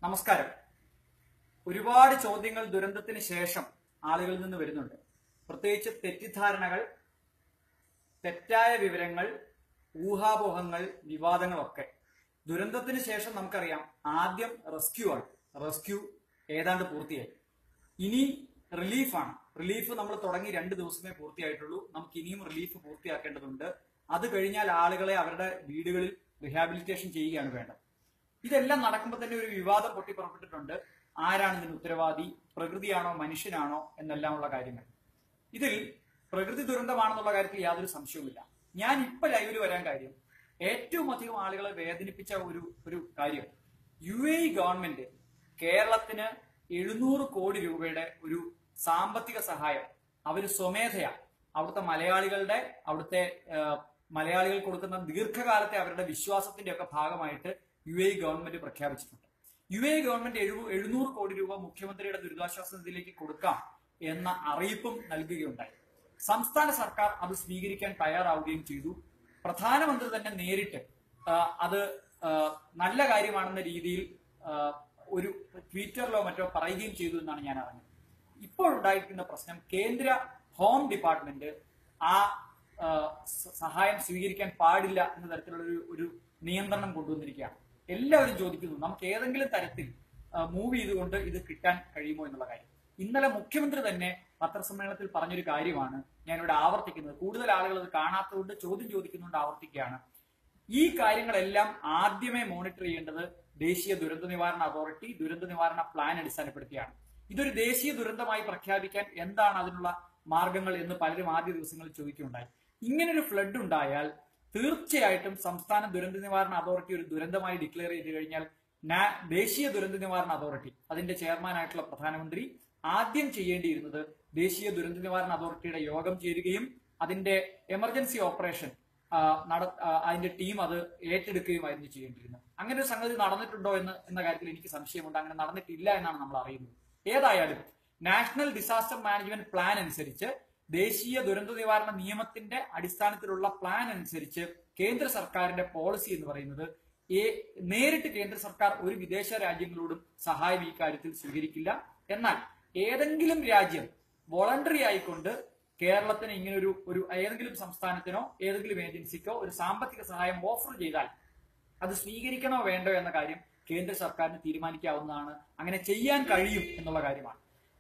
നമസ്കാരം ഒരുപാട് ചോദ്യങ്ങൾ ദുരന്തത്തിന് ശേഷം ആളുകളിൽ നിന്ന് വരുന്നുണ്ട് പ്രത്യേകിച്ച് തെറ്റിദ്ധാരണകൾ തെറ്റായ വിവരങ്ങൾ ഊഹാപോഹങ്ങൾ വിവാദങ്ങളൊക്കെ ദുരന്തത്തിന് ശേഷം നമുക്കറിയാം ആദ്യം റെസ്ക്യൂ ആണ് റെസ്ക്യൂ ഏതാണ്ട് പൂർത്തിയായി ഇനി റിലീഫാണ് റിലീഫ് നമ്മൾ തുടങ്ങി രണ്ട് ദിവസമേ പൂർത്തിയായിട്ടുള്ളൂ നമുക്ക് ഇനിയും റിലീഫ് പൂർത്തിയാക്കേണ്ടതുണ്ട് അത് കഴിഞ്ഞാൽ ആളുകളെ അവരുടെ വീടുകളിൽ റിഹാബിലിറ്റേഷൻ ചെയ്യുകയാണ് വേണ്ടത് ഇതെല്ലാം നടക്കുമ്പോൾ തന്നെ ഒരു വിവാദം പൊട്ടിപ്പുറപ്പെട്ടിട്ടുണ്ട് ആരാണ് ഇതിന് ഉത്തരവാദി പ്രകൃതിയാണോ മനുഷ്യനാണോ എന്നെല്ലാമുള്ള കാര്യങ്ങൾ ഇതിൽ പ്രകൃതി ദുരന്തമാണെന്നുള്ള കാര്യത്തിൽ യാതൊരു സംശയവുമില്ല ഞാൻ ഇപ്പൊ ലൈവിൽ വരാൻ കാര്യം ഏറ്റവും അധികം ആളുകളെ വേദനിപ്പിച്ച ഒരു ഒരു കാര്യം യു എ ഇ ഗവൺമെന്റ് കേരളത്തിന് എഴുന്നൂറ് കോടി രൂപയുടെ ഒരു സാമ്പത്തിക സഹായം അവർ സ്വമേധയാ അവിടുത്തെ മലയാളികളുടെ അവിടുത്തെ ആ, മലയാളികൾ കൊടുക്കുന്ന ദീർഘകാലത്തെ അവരുടെ വിശ്വാസത്തിന്റെ ഒക്കെ ഭാഗമായിട്ട് യു എ ഇ ഗവൺമെന്റ് പ്രഖ്യാപിച്ചിട്ടുണ്ട് യു എ ഇ ഗവൺമെന്റ് എഴുപ എഴുന്നൂറ് കോടി രൂപ മുഖ്യമന്ത്രിയുടെ ദുരിതാശ്വാസ നിധിയിലേക്ക് കൊടുക്കാം എന്ന അറിയിപ്പും നൽകുകയുണ്ടായി സംസ്ഥാന സർക്കാർ അത് സ്വീകരിക്കാൻ തയ്യാറാവുകയും ചെയ്തു പ്രധാനമന്ത്രി തന്നെ നേരിട്ട് ആ, അത് ആ, നല്ല കാര്യമാണെന്ന രീതിയിൽ ആ, ഒരു ട്വിറ്ററിലോ മറ്റോ പറയുകയും ചെയ്തു എന്നാണ് ഞാൻ അറിഞ്ഞത് ഇപ്പോൾ ഉണ്ടായിരിക്കുന്ന പ്രശ്നം കേന്ദ്ര ഹോം ഡിപ്പാർട്ട്മെന്റ് ആ ആ, സ- സഹായം സ്വീകരിക്കാൻ പാടില്ല എന്ന തരത്തിലുള്ള ഒരു ഒരു നിയന്ത്രണം കൊണ്ടുവന്നിരിക്കുകയാണ് എല്ലാവരും ചോദിക്കുന്നു നമുക്ക് ഏതെങ്കിലും തരത്തിൽ മൂവ് ചെയ്തുകൊണ്ട് ഇത് കിട്ടാൻ കഴിയുമോ എന്നുള്ള കാര്യം ഇന്നലെ മുഖ്യമന്ത്രി തന്നെ പത്രസമ്മേളനത്തിൽ പറഞ്ഞൊരു കാര്യമാണ് ഞാനിവിടെ ആവർത്തിക്കുന്നത് കൂടുതൽ ആളുകൾ അത് കാണാത്തതുകൊണ്ട് ചോദ്യം ചോദിക്കുന്നുകൊണ്ട് ആവർത്തിക്കുകയാണ് ഈ കാര്യങ്ങളെല്ലാം ആദ്യമേ മോണിറ്റർ ചെയ്യേണ്ടത് ദേശീയ ദുരന്ത നിവാരണ അതോറിറ്റി ദുരന്ത നിവാരണ പ്ലാൻ അടിസ്ഥാനപ്പെടുത്തിയാണ് ഇതൊരു ദേശീയ ദുരന്തമായി പ്രഖ്യാപിക്കാൻ എന്താണ് അതിനുള്ള മാർഗങ്ങൾ എന്ന് പലരും ആദ്യ ദിവസങ്ങളിൽ ചോദിക്കുകയുണ്ടായി ഇങ്ങനൊരു ഫ്ലഡ് ഉണ്ടായാൽ തീർച്ചയായിട്ടും സംസ്ഥാന ദുരന്ത നിവാരണ അതോറിറ്റി ഒരു ദുരന്തമായി ഡിക്ലെയർ ചെയ്ത് കഴിഞ്ഞാൽ നാ- ദേശീയ ദുരന്ത നിവാരണ അതോറിറ്റി അതിന്റെ ചെയർമാനായിട്ടുള്ള പ്രധാനമന്ത്രി ആദ്യം ചെയ്യേണ്ടിയിരുന്നത് ദേശീയ ദുരന്ത നിവാരണ അതോറിറ്റിയുടെ യോഗം ചേരുകയും അതിന്റെ എമർജൻസി ഓപ്പറേഷൻ ആ, നട- ആ, അതിന്റെ ടീം അത് ഏറ്റെടുക്കുകയുമായിരുന്നു ചെയ്യേണ്ടിയിരുന്നത് അങ്ങനെ ഒരു സംഗതി നടന്നിട്ടുണ്ടോ എന്ന് എന്ന കാര്യത്തിൽ എനിക്ക് സംശയമുണ്ട് അങ്ങനെ നടന്നിട്ടില്ല എന്നാണ് നമ്മൾ അറിയുന്നത് ഏതായാലും നാഷണൽ ഡിസാസ്റ്റർ മാനേജ്മെന്റ് പ്ലാൻ അനുസരിച്ച് ദേശീയ ദുരന്ത നിവാരണ നിയമത്തിന്റെ അടിസ്ഥാനത്തിലുള്ള പ്ലാൻ അനുസരിച്ച് കേന്ദ്ര സർക്കാരിന്റെ പോളിസി എന്ന് പറയുന്നത് ഏ- നേരിട്ട് കേന്ദ്ര സർക്കാർ ഒരു വിദേശ രാജ്യങ്ങളോടും സഹായം ഈ കാര്യത്തിൽ സ്വീകരിക്കില്ല എന്നാൽ ഏതെങ്കിലും രാജ്യം വോളണ്ടറി ആയിക്കൊണ്ട് കേരളത്തിന് ഇങ്ങനെ ഒരു ഒരു ഏതെങ്കിലും സംസ്ഥാനത്തിനോ ഏതെങ്കിലും ഏജൻസിക്കോ ഒരു സാമ്പത്തിക സഹായം ഓഫർ ചെയ്താൽ അത് സ്വീകരിക്കണോ വേണ്ടോ എന്ന കാര്യം കേന്ദ്ര സർക്കാരിന് തീരുമാനിക്കാവുന്നതാണ് അങ്ങനെ ചെയ്യാൻ കഴിയും എന്നുള്ള കാര്യമാണ്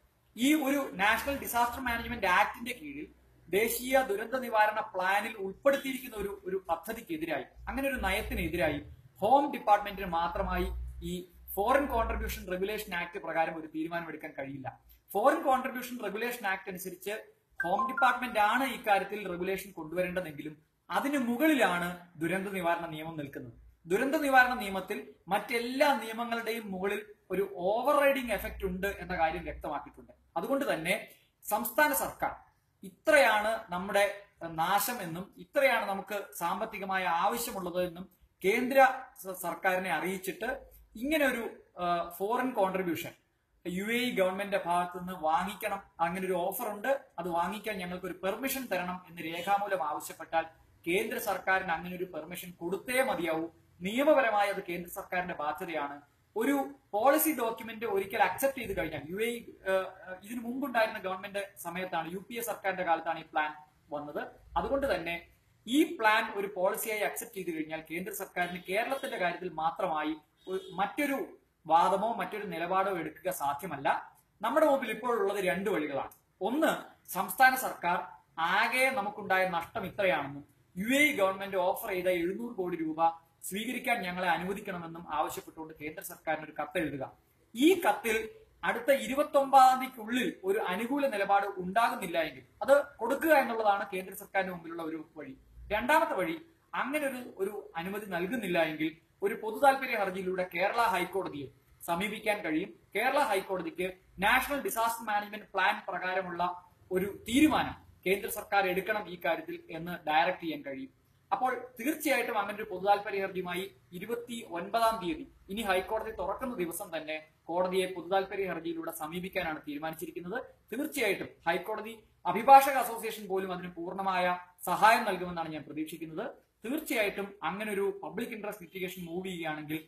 ഈ ഒരു നാഷണൽ ഡിസാസ്റ്റർ മാനേജ്മെന്റ് ആക്ടിന്റെ കീഴിൽ ദേശീയ ദുരന്ത നിവാരണ പ്ലാനിൽ ഉൾപ്പെടുത്തിയിരിക്കുന്ന ഒരു ഒരു പദ്ധതിക്കെതിരായി അങ്ങനെ ഒരു നയത്തിനെതിരായി ഹോം ഡിപ്പാർട്ട്മെന്റിന് മാത്രമായി ഈ ഫോറിൻ കോൺട്രിബ്യൂഷൻ റെഗുലേഷൻ ആക്ട് പ്രകാരം ഒരു തീരുമാനമെടുക്കാൻ കഴിയില്ല ഫോറിൻ കോൺട്രിബ്യൂഷൻ റെഗുലേഷൻ ആക്ട് അനുസരിച്ച് ഹോം ഡിപ്പാർട്ട്മെന്റ് ആണ് ഇക്കാര്യത്തിൽ റെഗുലേഷൻ കൊണ്ടുവരേണ്ടതെങ്കിലും അതിന് മുകളിലാണ് ദുരന്ത നിവാരണ നിയമം നിൽക്കുന്നത് ദുരന്ത നിവാരണ നിയമത്തിൽ മറ്റെല്ലാ നിയമങ്ങളുടെയും മുകളിൽ ഒരു ഓവർ റൈഡിംഗ് എഫക്റ്റ് ഉണ്ട് എന്ന കാര്യം വ്യക്തമാക്കിയിട്ടുണ്ട് അതുകൊണ്ട് തന്നെ സംസ്ഥാന സർക്കാർ ഇത്രയാണ് നമ്മുടെ നാശം എന്നും ഇത്രയാണ് നമുക്ക് സാമ്പത്തികമായ ആവശ്യമുള്ളത് എന്നും കേന്ദ്ര സ- സർക്കാരിനെ അറിയിച്ചിട്ട് ഇങ്ങനെ ഒരു foreign contribution U A E ഗവൺമെന്റിന്റെ ഭാഗത്തു നിന്ന് വാങ്ങിക്കണം അങ്ങനെ ഒരു ഓഫർ ഉണ്ട് അത് വാങ്ങിക്കാൻ ഞങ്ങൾക്ക് ഒരു പെർമിഷൻ തരണം എന്ന് രേഖാമൂലം ആവശ്യപ്പെട്ടാൽ കേന്ദ്ര സർക്കാരിന് അങ്ങനെ ഒരു പെർമിഷൻ കൊടുത്തേ മതിയാവൂ നിയമപരമായി അത് കേന്ദ്ര സർക്കാരിന്റെ ബാധ്യതയാണ് ഒരു പോളിസി ഡോക്യുമെന്റ് ഒരിക്കൽ അക്സെപ്റ്റ് ചെയ്ത് കഴിഞ്ഞാൽ യു എ ഇതിനു മുമ്പുണ്ടായിരുന്ന ഗവൺമെന്റ് സമയത്താണ് യു പി എ സർക്കാരിന്റെ കാലത്താണ് ഈ പ്ലാൻ വന്നത് അതുകൊണ്ട് തന്നെ ഈ പ്ലാൻ ഒരു പോളിസിയായി അക്സെപ്റ്റ് ചെയ്ത് കഴിഞ്ഞാൽ കേന്ദ്ര സർക്കാരിന് കേരളത്തിന്റെ കാര്യത്തിൽ മാത്രമായി ഒരു- മറ്റൊരു വാദമോ മറ്റൊരു നിലപാടോ എടുക്കുക സാധ്യമല്ല നമ്മുടെ മുമ്പിൽ ഇപ്പോഴുള്ളത് രണ്ട് വഴികളാണ് ഒന്ന് സംസ്ഥാന സർക്കാർ ആകെ നമുക്കുണ്ടായ നഷ്ടം ഇത്രയാണെന്നും യു എ ഗവൺമെന്റ് ഓഫർ ചെയ്ത എഴുന്നൂറ് കോടി രൂപ സ്വീകരിക്കാൻ ഞങ്ങളെ അനുവദിക്കണമെന്നും ആവശ്യപ്പെട്ടുകൊണ്ട് കേന്ദ്ര സർക്കാരിന് ഒരു കത്ത് എഴുതുക ഈ കത്തിൽ അടുത്ത ഇരുപത്തി ഒമ്പതാം തീയതിക്കുള്ളിൽ ഒരു അനുകൂല നിലപാട് ഉണ്ടാകുന്നില്ല എങ്കിൽ അത് കൊടുക്കുക എന്നുള്ളതാണ് കേന്ദ്ര സർക്കാരിന് മുമ്പിലുള്ള ഒരു വഴി രണ്ടാമത്തെ വഴി അങ്ങനെ ഒരു ഒരു അനുമതി നൽകുന്നില്ല എങ്കിൽ ഒരു പൊതു താല്പര്യ ഹർജിയിലൂടെ കേരള ഹൈക്കോടതിയെ സമീപിക്കാൻ കഴിയും കേരള ഹൈക്കോടതിക്ക് നാഷണൽ ഡിസാസ്റ്റർ മാനേജ്മെന്റ് പ്ലാൻ പ്രകാരമുള്ള ഒരു തീരുമാനം കേന്ദ്ര സർക്കാർ എടുക്കണം ഈ കാര്യത്തിൽ എന്ന് ഡയറക്ട് ചെയ്യാൻ കഴിയും അപ്പോൾ തീർച്ചയായിട്ടും അങ്ങനെ ഒരു പൊതു താല്പര്യ ഹർജിയുമായി ഇരുപത്തി ഒൻപതാം തീയതി ഇനി ഹൈക്കോടതി തുറക്കുന്ന ദിവസം തന്നെ കോടതിയെ പൊതു താല്പര്യ ഹർജിയിലൂടെ സമീപിക്കാനാണ് തീരുമാനിച്ചിരിക്കുന്നത് തീർച്ചയായിട്ടും ഹൈക്കോടതി അഭിഭാഷക അസോസിയേഷൻ പോലും അതിന് പൂർണ്ണമായ സഹായം നൽകുമെന്നാണ് ഞാൻ പ്രതീക്ഷിക്കുന്നത് തീർച്ചയായിട്ടും അങ്ങനെ ഒരു പബ്ലിക് ഇൻട്രസ്റ്റ് ലിറ്റിഗേഷൻ മൂവ് ചെയ്യുകയാണെങ്കിൽ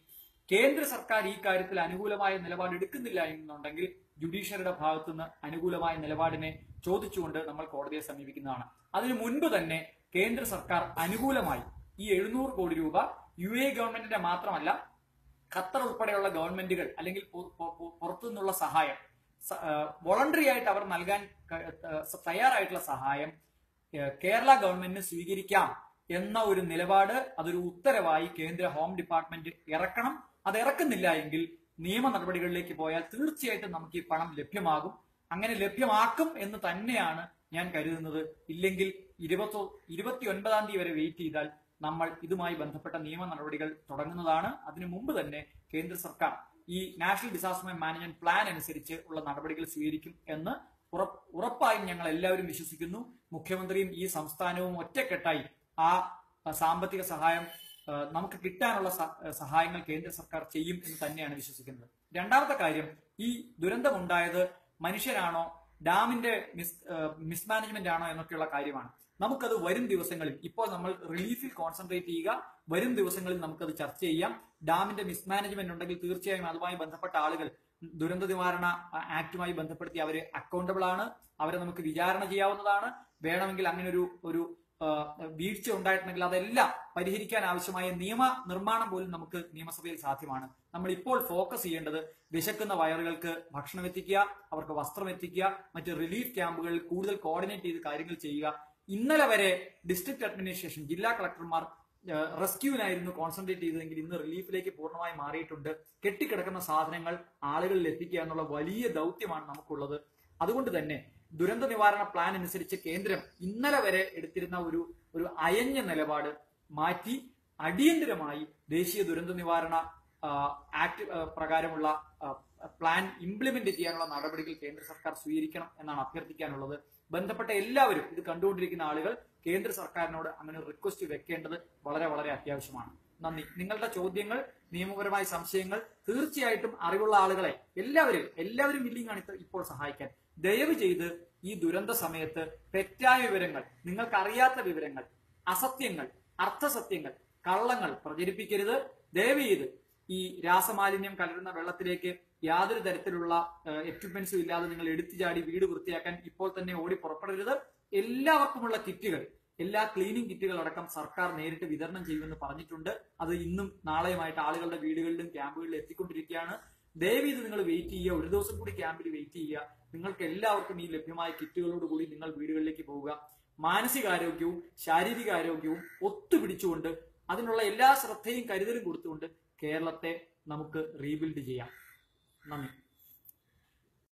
കേന്ദ്ര സർക്കാർ ഈ കാര്യത്തിൽ അനുകൂലമായ നിലപാട് എടുക്കുന്നില്ല എന്നുണ്ടെങ്കിൽ ജുഡീഷ്യറിയുടെ ഭാഗത്തുനിന്ന് അനുകൂലമായ നിലപാടിനെ ചോദിച്ചുകൊണ്ട് നമ്മൾ കോടതിയെ സമീപിക്കുന്നതാണ് അതിനു മുൻപ് തന്നെ കേന്ദ്ര സർക്കാർ അനുകൂലമായി ഈ എഴുന്നൂറ് കോടി രൂപ യു എ ഗവൺമെന്റിന്റെ മാത്രമല്ല ഖത്തർ ഉൾപ്പെടെയുള്ള ഗവൺമെന്റുകൾ അല്ലെങ്കിൽ പു- പു- പു- പുറത്തുനിന്നുള്ള സഹായം വോളണ്ടറി ആയിട്ട് അവർ നൽകാൻ ക- ഏഹ് തയ്യാറായിട്ടുള്ള സഹായം ഏഹ് കേരള ഗവൺമെന്റിന് സ്വീകരിക്കാം എന്ന ഒരു നിലപാട് അതൊരു ഉത്തരവായി കേന്ദ്ര ഹോം ഡിപ്പാർട്ട്മെന്റ് ഇറക്കണം അത് ഇറക്കുന്നില്ല എങ്കിൽ നിയമ നടപടികളിലേക്ക് പോയാൽ തീർച്ചയായിട്ടും നമുക്ക് ഈ പണം ലഭ്യമാകും അങ്ങനെ ലഭ്യമാക്കും എന്ന് തന്നെയാണ് ഞാൻ കരുതുന്നത് ഇല്ലെങ്കിൽ ഇരുപത്തി ഇരുപത്തി ഒൻപതാം തീയതി വരെ വെയിറ്റ് ചെയ്താൽ നമ്മൾ ഇതുമായി ബന്ധപ്പെട്ട നിയമ നടപടികൾ തുടങ്ങുന്നതാണ് അതിനു മുമ്പ് തന്നെ കേന്ദ്ര സർക്കാർ ഈ നാഷണൽ ഡിസാസ്റ്റർ മാനേജ്മെന്റ് പ്ലാൻ അനുസരിച്ച് ഉള്ള നടപടികൾ സ്വീകരിക്കും എന്ന് ഉറപ്പ് ഉറപ്പായും ഞങ്ങൾ എല്ലാവരും വിശ്വസിക്കുന്നു മുഖ്യമന്ത്രിയും ഈ സംസ്ഥാനവും ഒറ്റക്കെട്ടായി ആ ആ, സാമ്പത്തിക സഹായം ആ, നമുക്ക് കിട്ടാനുള്ള സ- സഹായങ്ങൾ കേന്ദ്ര സർക്കാർ ചെയ്യും എന്ന് തന്നെയാണ് വിശ്വസിക്കുന്നത് രണ്ടാമത്തെ കാര്യം ഈ ദുരന്തമുണ്ടായത് മനുഷ്യരാണോ ഡാമിന്റെ മിസ് മിസ്മാനേജ്മെന്റ് ആണോ എന്നൊക്കെയുള്ള കാര്യമാണ് നമുക്കത് വരും ദിവസങ്ങളിൽ ഇപ്പോൾ നമ്മൾ റിലീഫിൽ കോൺസെൻട്രേറ്റ് ചെയ്യുക വരും ദിവസങ്ങളിൽ നമുക്കത് ചർച്ച ചെയ്യാം ഡാമിന്റെ മിസ്മാനേജ്മെന്റ് ഉണ്ടെങ്കിൽ തീർച്ചയായും അതുമായി ബന്ധപ്പെട്ട ആളുകൾ ദുരന്ത നിവാരണ ആക്ടുമായി ബന്ധപ്പെടുത്തി അവർ അക്കൗണ്ടബിൾ ആണ് അവരെ നമുക്ക് വിചാരണ ചെയ്യാവുന്നതാണ് വേണമെങ്കിൽ അങ്ങനെ ഒരു ഒരു ആ, വീഴ്ച ഉണ്ടായിട്ടുണ്ടെങ്കിൽ അതെല്ലാം പരിഹരിക്കാൻ ആവശ്യമായ നിയമ നിർമ്മാണം പോലും നമുക്ക് നിയമസഭയിൽ സാധ്യമാണ് നമ്മൾ ഇപ്പോൾ ഫോക്കസ് ചെയ്യേണ്ടത് വിശക്കുന്ന വയറുകൾക്ക് ഭക്ഷണം എത്തിക്കുക അവർക്ക് വസ്ത്രം എത്തിക്കുക മറ്റ് റിലീഫ് ക്യാമ്പുകളിൽ കൂടുതൽ കോർഡിനേറ്റ് ചെയ്ത് കാര്യങ്ങൾ ചെയ്യുക ഇന്നലെ വരെ ഡിസ്ട്രിക്ട് അഡ്മിനിസ്ട്രേഷൻ ജില്ലാ കളക്ടർമാർ റെസ്ക്യൂവിനായിരുന്നു കോൺസെൻട്രേറ്റ് ചെയ്തതെങ്കിൽ ഇന്ന് റിലീഫിലേക്ക് പൂർണ്ണമായി മാറിയിട്ടുണ്ട് കെട്ടിക്കിടക്കുന്ന സാധനങ്ങൾ ആളുകളിൽ എത്തിക്കുക എന്നുള്ള വലിയ ദൗത്യമാണ് നമുക്കുള്ളത് അതുകൊണ്ട് തന്നെ ദുരന്ത നിവാരണ പ്ലാൻ അനുസരിച്ച് കേന്ദ്രം ഇന്നലെ വരെ എടുത്തിരുന്ന ഒരു ഒരു അയഞ്ഞ നിലപാട് മാറ്റി അടിയന്തരമായി ദേശീയ ദുരന്ത നിവാരണ ആ, ആക്ട് ആ, പ്രകാരമുള്ള ആ, പ്ലാൻ ഇംപ്ലിമെന്റ് ചെയ്യാനുള്ള നടപടികൾ കേന്ദ്ര സർക്കാർ സ്വീകരിക്കണം എന്നാണ് അഭ്യർത്ഥിക്കാനുള്ളത് ബന്ധപ്പെട്ട എല്ലാവരും ഇത് കണ്ടുകൊണ്ടിരിക്കുന്ന ആളുകൾ കേന്ദ്ര സർക്കാരിനോട് അങ്ങനെ ഒരു റിക്വസ്റ്റ് വെക്കേണ്ടത് വളരെ വളരെ അത്യാവശ്യമാണ് നന്ദി നിങ്ങളുടെ ചോദ്യങ്ങൾ നിയമപരമായ സംശയങ്ങൾ തീർച്ചയായിട്ടും അറിവുള്ള ആളുകളെ എല്ലാവരും എല്ലാവരും വില്ലിംഗ് ആണ് ഇത് ഇപ്പോൾ സഹായിക്കാൻ ദയവ് ചെയ്ത് ഈ ദുരന്ത സമയത്ത് തെറ്റായ വിവരങ്ങൾ നിങ്ങൾക്ക് അറിയാത്ത വിവരങ്ങൾ അസത്യങ്ങൾ അർത്ഥസത്യങ്ങൾ കള്ളങ്ങൾ പ്രചരിപ്പിക്കരുത് ദയവ് ചെയ്ത് ഈ രാസമാലിന്യം കലരുന്ന വെള്ളത്തിലേക്ക് യാതൊരു തരത്തിലുള്ള എക്യുപ്മെന്റ്സും ഇല്ലാതെ നിങ്ങൾ എടുത്തു ചാടി വീട് വൃത്തിയാക്കാൻ ഇപ്പോൾ തന്നെ ഓടി പുറപ്പെടരുത് എല്ലാവർക്കുമുള്ള കിറ്റുകൾ എല്ലാ ക്ലീനിങ് കിറ്റുകൾ അടക്കം സർക്കാർ നേരിട്ട് വിതരണം ചെയ്യുമെന്ന് പറഞ്ഞിട്ടുണ്ട് അത് ഇന്നും നാളെയുമായിട്ട് ആളുകളുടെ വീടുകളിലും ക്യാമ്പുകളിലും എത്തിക്കൊണ്ടിരിക്കുകയാണ് ദയവ് ഇത് നിങ്ങൾ വെയിറ്റ് ചെയ്യുക ഒരു ദിവസം കൂടി ക്യാമ്പിൽ വെയിറ്റ് ചെയ്യുക നിങ്ങൾക്ക് എല്ലാവർക്കും ഈ ലഭ്യമായ കിറ്റുകളോട് കൂടി നിങ്ങൾ വീടുകളിലേക്ക് പോവുക മാനസികാരോഗ്യവും ശാരീരികാരോഗ്യവും ഒത്തുപിടിച്ചുകൊണ്ട് അതിനുള്ള എല്ലാ ശ്രദ്ധയും കരുതലും കൊടുത്തുകൊണ്ട് കേരളത്തെ നമുക്ക് റീബിൽഡ് ചെയ്യാം നന്ദി